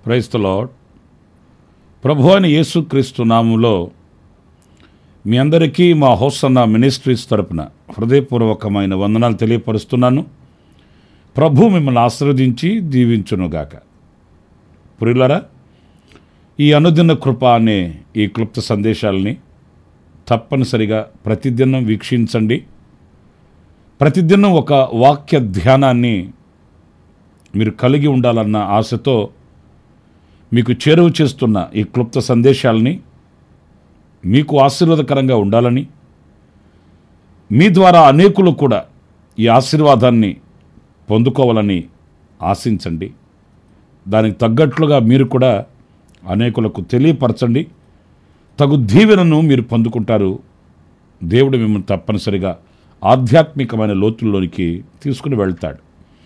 క్రైస్తలో ప్రభు అయిన యేసుక్రీస్తు నామంలో మీ అందరికీ మా హోసన్న మినిస్ట్రీస్ తరపున హృదయపూర్వకమైన వందనాలు తెలియపరుస్తున్నాను ప్రభు మిమ్మల్ని ఆశీర్వదించి దీవించునుగాక పురిలరా ఈ అనుదిన కృప అనే ఈ క్లుప్త సందేశాలని తప్పనిసరిగా ప్రతిదినం వీక్షించండి ప్రతిదినం ఒక వాక్య ధ్యానాన్ని మీరు కలిగి ఉండాలన్న ఆశతో మీకు చేరువ చేస్తున్న ఈ క్లుప్త సందేశాలని మీకు ఆశీర్వాదకరంగా ఉండాలని మీ ద్వారా అనేకులు కూడా ఈ ఆశీర్వాదాన్ని పొందుకోవాలని ఆశించండి దానికి తగ్గట్లుగా మీరు కూడా అనేకులకు తెలియపరచండి తగు దీవెనను మీరు పొందుకుంటారు దేవుడు మిమ్మల్ని తప్పనిసరిగా ఆధ్యాత్మికమైన లోతుల్లోనికి తీసుకుని వెళ్తాడు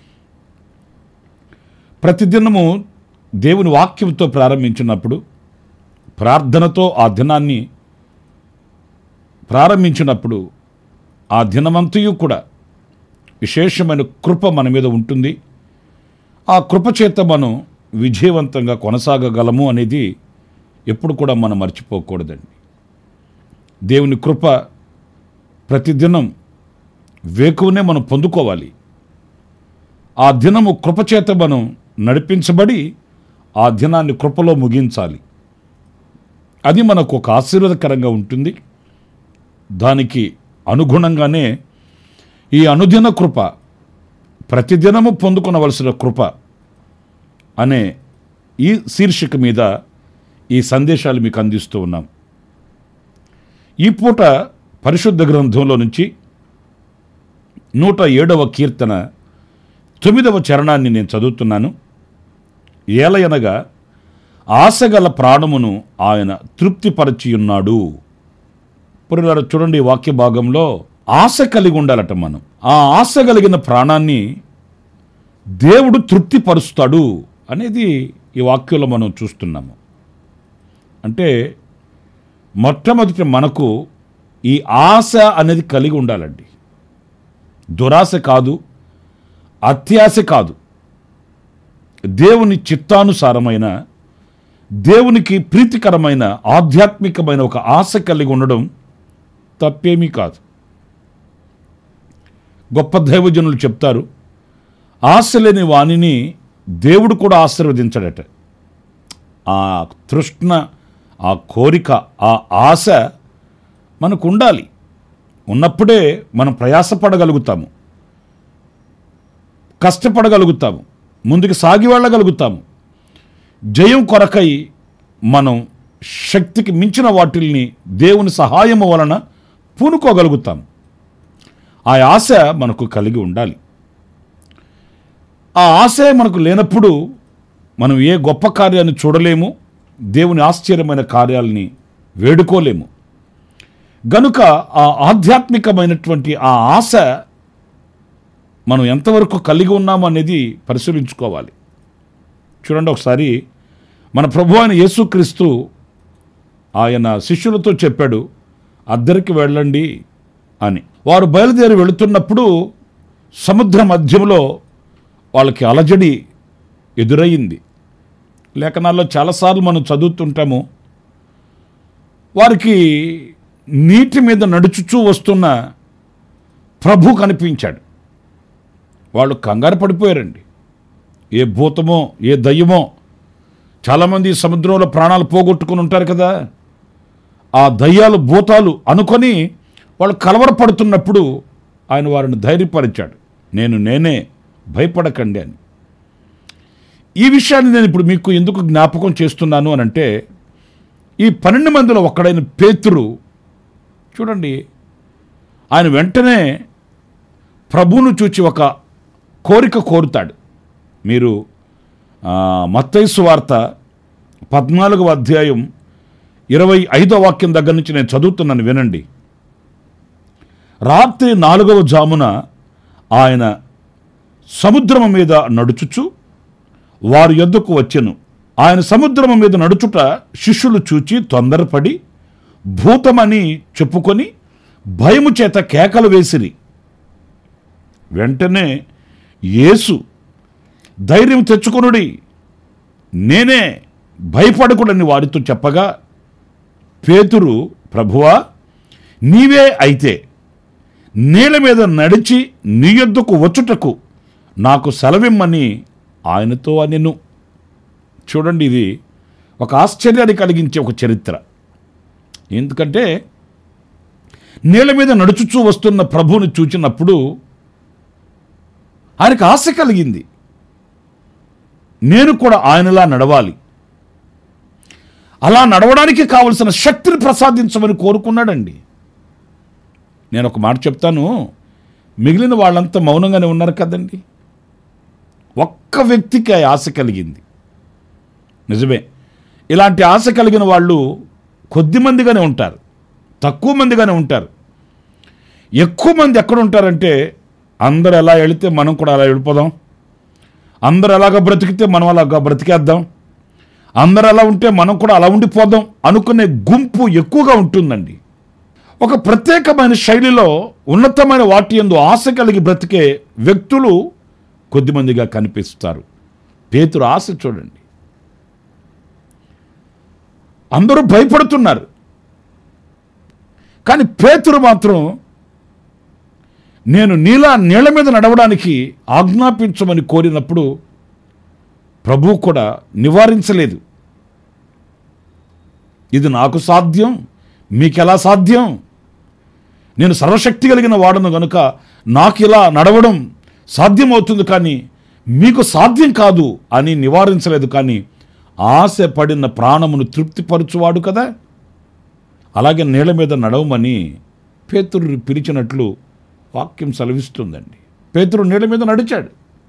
ప్రతిదినము దేవుని వాక్యంతో ప్రారంభించినప్పుడు ప్రార్థనతో ఆ దినాన్ని ప్రారంభించినప్పుడు ఆ దినమంతయు కూడా విశేషమైన కృప మన మీద ఉంటుంది ఆ కృప చేత మనం విజయవంతంగా కొనసాగగలము అనేది ఎప్పుడు కూడా మనం మర్చిపోకూడదండి దేవుని కృప ప్రతిదినం వేకువనే మనం పొందుకోవాలి ఆ దినము కృపచేత మనం నడిపించబడి ఆ దినాన్ని కృపలో ముగించాలి అది మనకు ఒక ఆశీర్వాదకరంగా ఉంటుంది దానికి అనుగుణంగానే ఈ అనుదిన కృప ప్రతిదినము పొందుకొనవలసిన కృప అనే ఈ శీర్షిక మీద ఈ సందేశాలు మీకు అందిస్తూ ఉన్నాం ఈ పూట పరిశుద్ధ గ్రంథంలో నుంచి నూట ఏడవ కీర్తన తొమ్మిదవ చరణాన్ని నేను చదువుతున్నాను ఏలయనగా ఆశగల ప్రాణమును ఆయన తృప్తిపరచియున్నాడు పురులార చూడండి ఈ వాక్య భాగంలో ఆశ కలిగి ఉండాలట మనం ఆ ఆశ కలిగిన ప్రాణాన్ని దేవుడు తృప్తిపరుస్తాడు అనేది ఈ వాక్యంలో మనం చూస్తున్నాము అంటే మొట్టమొదటి మనకు ఈ ఆశ అనేది కలిగి ఉండాలండి దురాశ కాదు అత్యాశ కాదు దేవుని చిత్తానుసారమైన దేవునికి ప్రీతికరమైన ఆధ్యాత్మికమైన ఒక ఆశ కలిగి ఉండడం తప్పేమీ కాదు గొప్ప దైవజనులు చెప్తారు ఆశ లేని వాణిని దేవుడు కూడా ఆశీర్వదించడట ఆ తృష్ణ ఆ కోరిక ఆ ఆశ మనకు ఉండాలి ఉన్నప్పుడే మనం ప్రయాసపడగలుగుతాము కష్టపడగలుగుతాము ముందుకు సాగి వెళ్ళగలుగుతాము జయం కొరకై మనం శక్తికి మించిన వాటిల్ని దేవుని సహాయము వలన పూనుకోగలుగుతాం ఆ ఆశ మనకు కలిగి ఉండాలి ఆ ఆశ మనకు లేనప్పుడు మనం ఏ గొప్ప కార్యాన్ని చూడలేము దేవుని ఆశ్చర్యమైన కార్యాలని వేడుకోలేము గనుక ఆ ఆధ్యాత్మికమైనటువంటి ఆ ఆశ మనం ఎంతవరకు కలిగి ఉన్నాము అనేది పరిశీలించుకోవాలి చూడండి ఒకసారి మన ప్రభు అయిన యేసుక్రీస్తు ఆయన శిష్యులతో చెప్పాడు అద్దరికి వెళ్ళండి అని వారు బయలుదేరి వెళుతున్నప్పుడు సముద్ర మధ్యంలో వాళ్ళకి అలజడి ఎదురయ్యింది లేఖనాల్లో చాలాసార్లు మనం చదువుతుంటాము వారికి నీటి మీద నడుచుచూ వస్తున్న ప్రభు కనిపించాడు వాళ్ళు కంగారు పడిపోయారండి ఏ భూతమో ఏ దయ్యమో చాలామంది ఈ సముద్రంలో ప్రాణాలు పోగొట్టుకుని ఉంటారు కదా ఆ దయ్యాలు భూతాలు అనుకొని వాళ్ళు కలవరపడుతున్నప్పుడు ఆయన వారిని ధైర్యపరిచాడు నేను నేనే భయపడకండి అని ఈ విషయాన్ని నేను ఇప్పుడు మీకు ఎందుకు జ్ఞాపకం చేస్తున్నాను అని అంటే ఈ పన్నెండు మందిలో ఒక్కడైన పేతురు చూడండి ఆయన వెంటనే ప్రభువును చూచి ఒక కోరిక కోరుతాడు మీరు ఆ, మత్తయి వార్త పద్నాలుగవ అధ్యాయం ఇరవై ఐదో వాక్యం దగ్గర నుంచి నేను చదువుతున్నాను వినండి రాత్రి నాలుగవ జామున ఆయన సముద్రము మీద నడుచుచు వారి యొద్దకు వచ్చెను ఆయన సముద్రము మీద నడుచుట శిష్యులు చూచి తొందరపడి భూతమని చెప్పుకొని భయము చేత కేకలు వేసిరి వెంటనే యేసు ధైర్యం తెచ్చుకొనుడి నేనే భయపడకూడని వారితో చెప్పగా పేతురు ప్రభువా నీవే అయితే నీళ్ళ మీద నడిచి నీ యొద్దకు వచ్చుటకు నాకు సెలవిమ్మని ఆయనతో అనెను చూడండి ఇది ఒక ఆశ్చర్యాన్ని కలిగించే ఒక చరిత్ర ఎందుకంటే నీళ్ళ మీద నడుచుచూ వస్తున్న ప్రభువుని చూచినప్పుడు ఆయనకు ఆశ కలిగింది నేను కూడా ఆయనలా నడవాలి అలా నడవడానికి కావలసిన శక్తిని ప్రసాదించమని కోరుకున్నాడండి నేను ఒక మాట చెప్తాను మిగిలిన వాళ్ళంతా మౌనంగానే ఉన్నారు కదండి ఒక్క వ్యక్తికి ఆ ఆశ కలిగింది నిజమే ఇలాంటి ఆశ కలిగిన వాళ్ళు కొద్ది మందిగానే ఉంటారు తక్కువ మందిగానే ఉంటారు ఎక్కువ మంది ఎక్కడ ఉంటారంటే అందరు ఎలా వెళితే మనం కూడా అలా వెళ్ళిపోదాం అందరు ఎలాగ బ్రతికితే మనం అలాగా బ్రతికేద్దాం అందరు ఎలా ఉంటే మనం కూడా అలా ఉండిపోదాం అనుకునే గుంపు ఎక్కువగా ఉంటుందండి ఒక ప్రత్యేకమైన శైలిలో ఉన్నతమైన వాటి ఎందు ఆశ కలిగి బ్రతికే వ్యక్తులు కొద్దిమందిగా కనిపిస్తారు పేతురు ఆశ చూడండి అందరూ భయపడుతున్నారు కానీ పేతురు మాత్రం నేను నీలా నీళ్ల మీద నడవడానికి ఆజ్ఞాపించమని కోరినప్పుడు ప్రభువు కూడా నివారించలేదు ఇది నాకు సాధ్యం మీకెలా సాధ్యం నేను సర్వశక్తి కలిగిన వాడను గనుక నాకు ఇలా నడవడం సాధ్యమవుతుంది కానీ మీకు సాధ్యం కాదు అని నివారించలేదు కానీ ఆశ పడిన ప్రాణమును తృప్తిపరచువాడు కదా అలాగే నీళ్ళ మీద నడవమని పేతురు పిలిచినట్లు వాక్యం సెలవిస్తుందండి పేతురు నీళ్ళ మీద నడిచాడు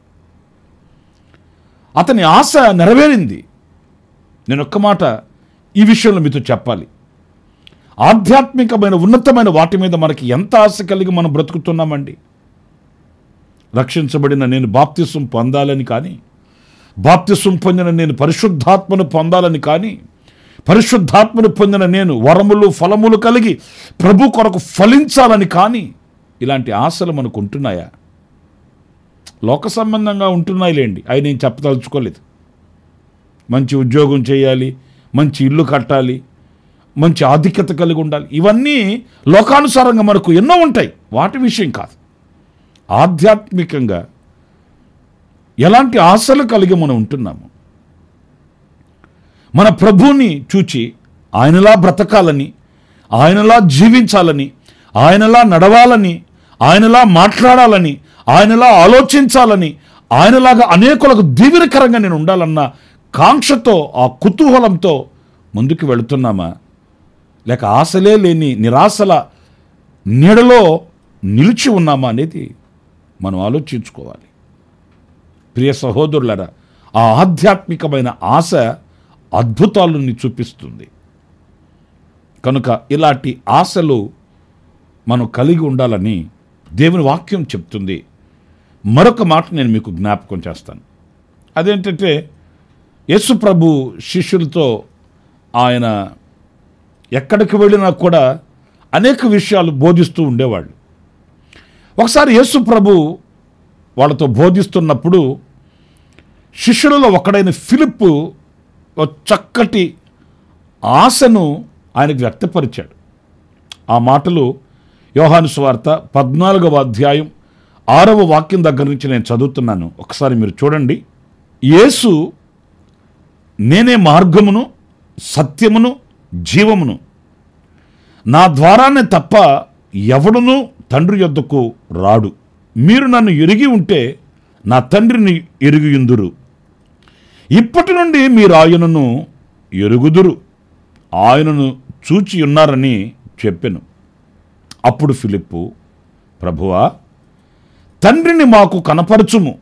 అతని ఆశ నెరవేరింది నేను ఒక్క మాట ఈ విషయంలో మీతో చెప్పాలి ఆధ్యాత్మికమైన ఉన్నతమైన వాటి మీద మనకి ఎంత ఆశ కలిగి మనం బ్రతుకుతున్నామండి రక్షించబడిన నేను బాప్తిసం పొందాలని కానీ బాప్తిసం పొందిన నేను పరిశుద్ధాత్మను పొందాలని కానీ పరిశుద్ధాత్మను పొందిన నేను వరములు ఫలములు కలిగి ప్రభు కొరకు ఫలించాలని కానీ ఇలాంటి ఆశలు మనకు ఉంటున్నాయా లోక సంబంధంగా ఉంటున్నాయి లేండి అవి నేను చెప్పదలుచుకోలేదు మంచి ఉద్యోగం చేయాలి మంచి ఇల్లు కట్టాలి మంచి ఆధిక్యత కలిగి ఉండాలి ఇవన్నీ లోకానుసారంగా మనకు ఎన్నో ఉంటాయి వాటి విషయం కాదు ఆధ్యాత్మికంగా ఎలాంటి ఆశలు కలిగి మనం ఉంటున్నాము మన ప్రభువుని చూచి ఆయనలా బ్రతకాలని ఆయనలా జీవించాలని ఆయనలా నడవాలని ఆయనలా మాట్లాడాలని ఆయనలా ఆలోచించాలని ఆయనలాగా అనేకులకు దీవెనకరంగా నేను ఉండాలన్న కాంక్షతో ఆ కుతూహలంతో ముందుకు వెళుతున్నామా లేక ఆశలే లేని నిరాశల నీడలో నిలిచి ఉన్నామా అనేది మనం ఆలోచించుకోవాలి ప్రియ సహోదరులరా ఆ ఆధ్యాత్మికమైన ఆశ అద్భుతాలను చూపిస్తుంది కనుక ఇలాంటి ఆశలు మనం కలిగి ఉండాలని దేవుని వాక్యం చెప్తుంది మరొక మాట నేను మీకు జ్ఞాపకం చేస్తాను అదేంటంటే యేసు ప్రభు శిష్యులతో ఆయన ఎక్కడికి వెళ్ళినా కూడా అనేక విషయాలు బోధిస్తూ ఉండేవాళ్ళు ఒకసారి యేసు ప్రభు వాళ్ళతో బోధిస్తున్నప్పుడు శిష్యులలో ఒకడైన ఫిలిప్పు ఒక చక్కటి ఆశను ఆయనకు వ్యక్తపరిచాడు ఆ మాటలు యోహాను సువార్త పద్నాలుగవ అధ్యాయం ఆరవ వాక్యం దగ్గర నుంచి నేను చదువుతున్నాను ఒకసారి మీరు చూడండి యేసు నేనే మార్గమును సత్యమును జీవమును నా ద్వారానే తప్ప ఎవడునూ తండ్రి యొద్దకు రాడు మీరు నన్ను ఎరిగి ఉంటే నా తండ్రిని ఎరుగుయుందురు ఇప్పటి నుండి మీరు ఆయనను ఎరుగుదురు ఆయనను చూచి ఉన్నారని చెప్పెను అప్పుడు ఫిలిప్పు ప్రభువా తండ్రిని మాకు కనపరచుము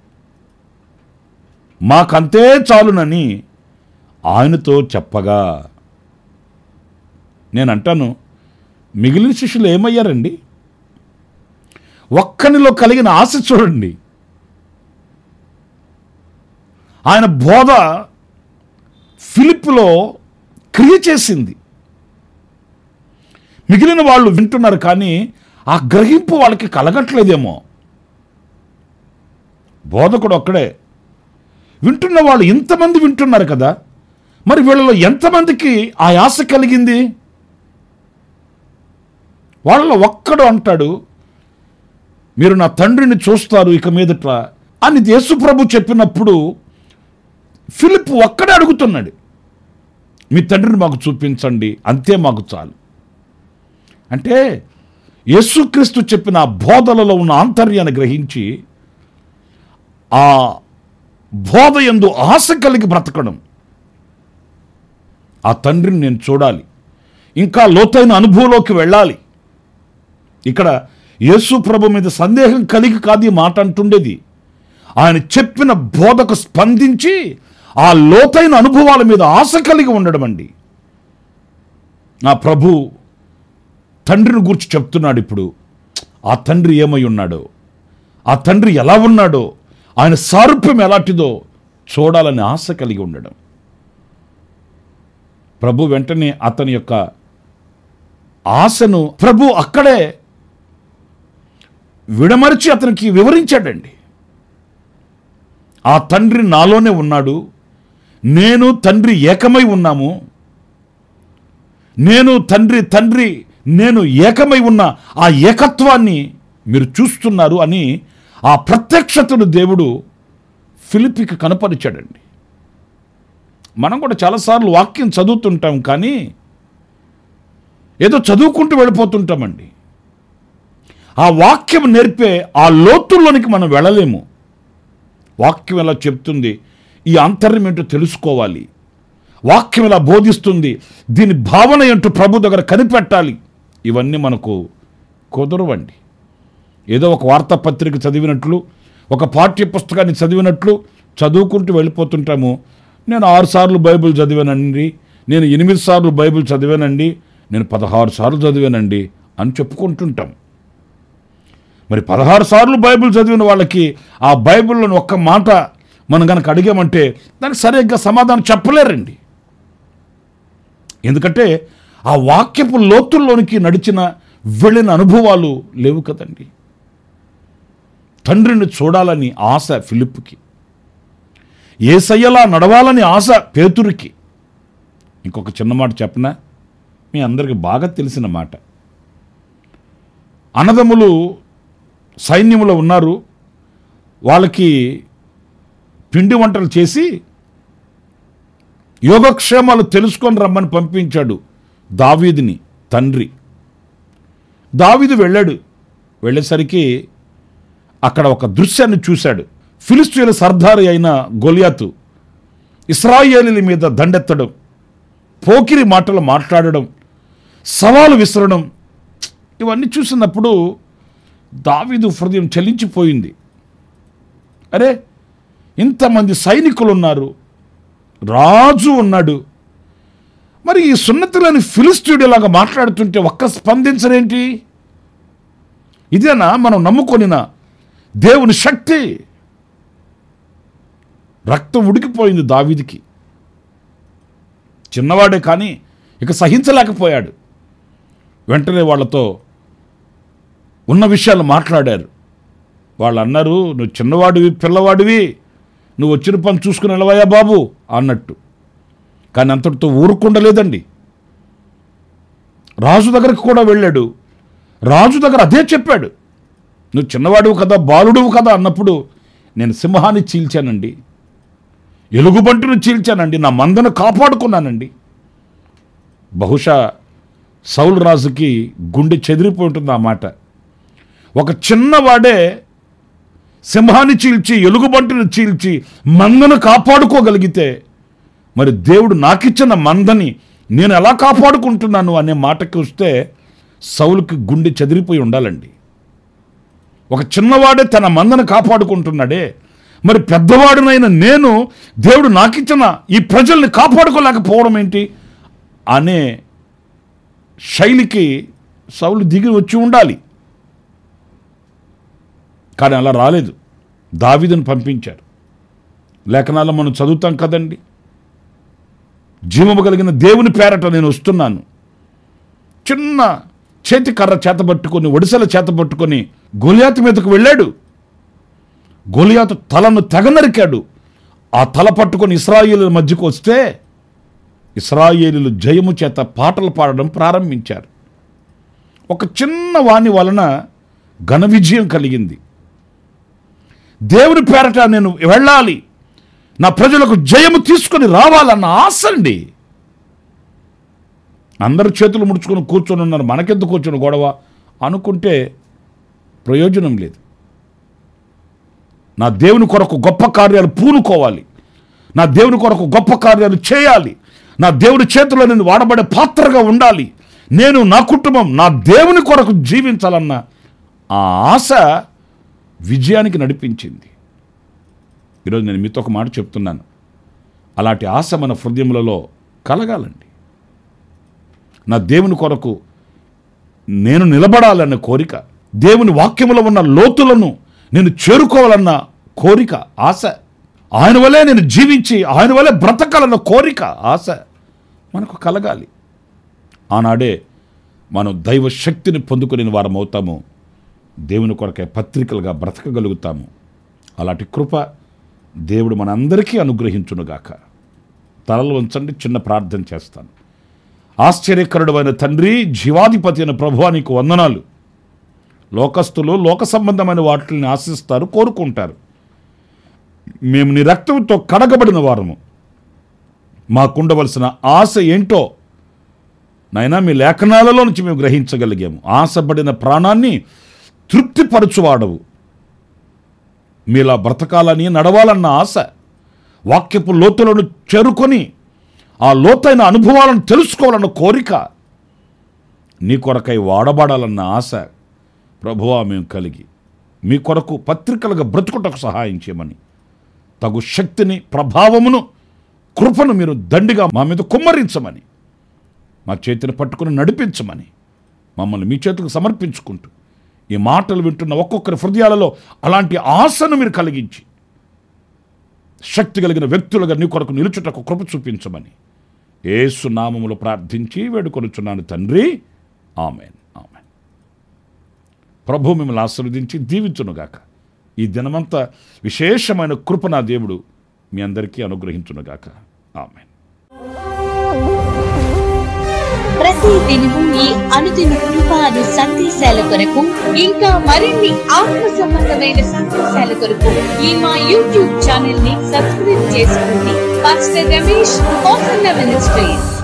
మాకంతే చాలునని ఆయనతో చెప్పగా నేను అంటాను మిగిలిన శిష్యులు ఏమయ్యారండి ఒక్కనిలో కలిగిన ఆశ చూడండి ఆయన బోధ ఫిలిప్లో క్రియ చేసింది మిగిలిన వాళ్ళు వింటున్నారు కానీ ఆ గ్రహింపు వాళ్ళకి కలగట్లేదేమో బోధకుడు ఒక్కడే వింటున్న వాళ్ళు ఇంతమంది వింటున్నారు కదా మరి వీళ్ళలో ఎంతమందికి ఆ ఆశ కలిగింది వాళ్ళలో ఒక్కడు అంటాడు మీరు నా తండ్రిని చూస్తారు ఇక మీదట అని యేసుప్రభు చెప్పినప్పుడు ఫిలిప్ ఒక్కడే అడుగుతున్నాడు మీ తండ్రిని మాకు చూపించండి అంతే మాకు చాలు అంటే యేసుక్రీస్తు చెప్పిన ఆ బోధలలో ఉన్న ఆంతర్యాన్ని గ్రహించి ఆ బోధ ఎందు ఆశ కలిగి బ్రతకడం ఆ తండ్రిని నేను చూడాలి ఇంకా లోతైన అనుభవంలోకి వెళ్ళాలి ఇక్కడ యేసు ప్రభు మీద సందేహం కలిగి కాదు ఈ మాట అంటుండేది ఆయన చెప్పిన బోధకు స్పందించి ఆ లోతైన అనుభవాల మీద ఆశ కలిగి ఉండడం అండి నా ప్రభు తండ్రిని గురించి చెప్తున్నాడు ఇప్పుడు ఆ తండ్రి ఏమై ఉన్నాడో ఆ తండ్రి ఎలా ఉన్నాడో ఆయన సారూప్యం ఎలాంటిదో చూడాలని ఆశ కలిగి ఉండడం ప్రభు వెంటనే అతని యొక్క ఆశను ప్రభు అక్కడే విడమరిచి అతనికి వివరించాడండి ఆ తండ్రి నాలోనే ఉన్నాడు నేను తండ్రి ఏకమై ఉన్నాము నేను తండ్రి తండ్రి నేను ఏకమై ఉన్న ఆ ఏకత్వాన్ని మీరు చూస్తున్నారు అని ఆ ప్రత్యక్షతను దేవుడు ఫిలిపికి కనపరిచాడండి మనం కూడా చాలాసార్లు వాక్యం చదువుతుంటాం కానీ ఏదో చదువుకుంటూ వెళ్ళిపోతుంటామండి ఆ వాక్యం నేర్పే ఆ లోతుల్లోనికి మనం వెళ్ళలేము వాక్యం ఎలా చెప్తుంది ఈ ఆంతర్యం ఏంటో తెలుసుకోవాలి వాక్యం ఎలా బోధిస్తుంది దీని భావన ఏంటో ప్రభు దగ్గర కనిపెట్టాలి ఇవన్నీ మనకు కుదరవండి ఏదో ఒక వార్తాపత్రిక చదివినట్లు ఒక పాఠ్య పుస్తకాన్ని చదివినట్లు చదువుకుంటూ వెళ్ళిపోతుంటాము నేను ఆరు సార్లు బైబిల్ చదివానండి నేను ఎనిమిది సార్లు బైబిల్ చదివానండి నేను పదహారు సార్లు చదివానండి అని చెప్పుకుంటుంటాం మరి పదహారు సార్లు బైబిల్ చదివిన వాళ్ళకి ఆ బైబిల్లోని ఒక్క మాట మనం కనుక అడిగామంటే దానికి సరిగ్గా సమాధానం చెప్పలేరండి ఎందుకంటే ఆ వాక్యపు లోతుల్లోనికి నడిచిన వెళ్ళిన అనుభవాలు లేవు కదండి తండ్రిని చూడాలని ఆశ ఫిలిప్కి ఏసయ్యలా నడవాలని ఆశ పేతురికి ఇంకొక చిన్న మాట చెప్పనా మీ అందరికీ బాగా తెలిసిన మాట అన్నదమ్ములు సైన్యములో ఉన్నారు వాళ్ళకి పిండి వంటలు చేసి యోగక్షేమాలు తెలుసుకొని రమ్మని పంపించాడు దావీదిని తండ్రి దావీదు వెళ్ళాడు వెళ్ళేసరికి అక్కడ ఒక దృశ్యాన్ని చూశాడు ఫిలిస్తీన్ల సర్దారి అయిన గొలియాతు ఇస్రాయేలీల మీద దండెత్తడం పోకిరి మాటలు మాట్లాడడం సవాలు విసరడం ఇవన్నీ చూసినప్పుడు దావీదు హృదయం చలించిపోయింది అరే ఇంతమంది సైనికులు ఉన్నారు రాజు ఉన్నాడు మరి ఈ సున్నతులని ఫిలిస్టీయుడు ఇలాగా మాట్లాడుతుంటే ఒక్క స్పందించరేంటి ఇదేనా మనం నమ్ముకొనిన దేవుని శక్తి రక్తం ఉడికిపోయింది దావీదికి చిన్నవాడే కానీ ఇక సహించలేకపోయాడు వెంటనే వాళ్ళతో ఉన్న విషయాలు మాట్లాడారు వాళ్ళు అన్నారు నువ్వు చిన్నవాడివి పిల్లవాడివి నువ్వు వచ్చిన పని చూసుకుని వెళ్ళవయ్యా బాబు అన్నట్టు కానీ అంతటితో ఊరుకుండలేదండి రాజు దగ్గరికి కూడా వెళ్ళాడు రాజు దగ్గర అదే చెప్పాడు నువ్వు చిన్నవాడివి కదా బాలుడువు కదా అన్నప్పుడు నేను సింహాన్ని చీల్చానండి ఎలుగుబంటును చీల్చానండి నా మందను కాపాడుకున్నానండి బహుశా సౌలు రాజుకి గుండె చెదిరిపోయి ఉంటుంది ఆ మాట ఒక చిన్నవాడే సింహాన్ని చీల్చి ఎలుగుబంటిని చీల్చి మందను కాపాడుకోగలిగితే మరి దేవుడు నాకిచ్చిన మందని నేను ఎలా కాపాడుకుంటున్నాను అనే మాటకి వస్తే సౌలుకి గుండె చెదిరిపోయి ఉండాలండి ఒక చిన్నవాడే తన మందను కాపాడుకుంటున్నాడే మరి పెద్దవాడునైన నేను దేవుడు నాకిచ్చిన ఈ ప్రజల్ని కాపాడుకోలేకపోవడం ఏంటి అనే శైలికి సౌలు దిగి వచ్చి ఉండాలి కానీ అలా రాలేదు దావీదును పంపించారు లేఖనాల్లో మనం చదువుతాం కదండి జీవము కలిగిన దేవుని పేరట నేను వస్తున్నాను చిన్న చేతి కర్ర చేత పట్టుకొని ఒడిసెల చేత పట్టుకొని గొలియాతు మీదకు వెళ్ళాడు గొలియాతు తలను తెగ నరికాడు ఆ తల పట్టుకొని ఇస్రాయేలుల మధ్యకు వస్తే ఇస్రాయేలీలు జయము చేత పాటలు పాడడం ప్రారంభించారు ఒక చిన్న వాణి వలన ఘన విజయం కలిగింది దేవుని పేరట నేను వెళ్ళాలి నా ప్రజలకు జయము తీసుకొని రావాలన్న ఆశ అండి అందరు చేతులు ముడుచుకొని కూర్చొని ఉన్నారు మనకెందుకు కూర్చొని గొడవ అనుకుంటే ప్రయోజనం లేదు నా దేవుని కొరకు గొప్ప కార్యాలు పూనుకోవాలి నా దేవుని కొరకు గొప్ప కార్యాలు చేయాలి నా దేవుని చేతిలో నేను వాడబడే పాత్రగా ఉండాలి నేను నా కుటుంబం నా దేవుని కొరకు జీవించాలన్న ఆ ఆశ విజయానికి నడిపించింది ఈరోజు నేను మీతో ఒక మాట చెప్తున్నాను అలాంటి ఆశ మన హృదయములలో కలగాలండి నా దేవుని కొరకు నేను నిలబడాలన్న కోరిక దేవుని వాక్యములో ఉన్న లోతులను నేను చేరుకోవాలన్న కోరిక ఆశ ఆయన వలే నేను జీవించి ఆయన వలే బ్రతకాలన్న కోరిక ఆశ మనకు కలగాలి ఆనాడే మనం దైవ శక్తిని పొందుకునే వారం అవుతాము దేవుని కొరకే పత్రికలుగా బ్రతకగలుగుతాము అలాంటి కృప దేవుడు మనందరికీ అనుగ్రహించునుగాక తలలు ఉంచండి చిన్న ప్రార్థన చేస్తాను ఆశ్చర్యకరుడమైన తండ్రి జీవాధిపతి అయిన ప్రభువా నీకు వందనాలు లోకస్తులు లోక సంబంధమైన వాటిని ఆశిస్తారు కోరుకుంటారు మేము నీ రక్తంతో కడగబడిన వారము మాకుండవలసిన ఆశ ఏంటో నైనా మీ లేఖనాలలో నుంచి మేము గ్రహించగలిగాము ఆశపడిన ప్రాణాన్ని తృప్తిపరచువాడవు మీలా బ్రతకాలని నడవాలన్న ఆశ వాక్యపు లోతులను చేరుకొని ఆ లోతైన అనుభవాలను తెలుసుకోవాలన్న కోరిక నీ కొరకై వాడబడాలన్న ఆశ ప్రభువా మేము కలిగి మీ కొరకు పత్రికలుగా బ్రతుకుటకు సహాయం చేయమని తగు శక్తిని ప్రభావమును కృపను మీరు దండిగా మా మీద కుమ్మరించమని మా చేతిని పట్టుకుని నడిపించమని మమ్మల్ని మీ చేతులకు సమర్పించుకుంటూ ఈ మాటలు వింటున్న ఒక్కొక్కరి హృదయాలలో అలాంటి ఆశను మీరు కలిగించి శక్తి కలిగిన వ్యక్తులుగా నీ కొరకు నిలుచుటకు కృప చూపించమని ఏసు నామములో ప్రార్థించి వేడుకొనుచున్నాను తండ్రి ఆమెన్ ఆమెన్ ప్రభు మిమ్మల్ని ఆశీర్వదించి దీవించునుగాక ఈ దినమంతా విశేషమైన కృప నా దేవుడు మీ అందరికీ అనుగ్రహించునుగాక ఆమెన్ ప్రతి దినము ఈ అనుదిన కృపాను సందేశాల కొరకు ఇంకా మరిన్ని ఆత్మ సంబంధమైన సందేశాల కొరకు ఈ మా యూట్యూబ్ ఛానల్ ని సబ్స్క్రైబ్ చేసుకోండి పాస్టర్ రమేష్ కోసన్న మినిస్ట్రీస్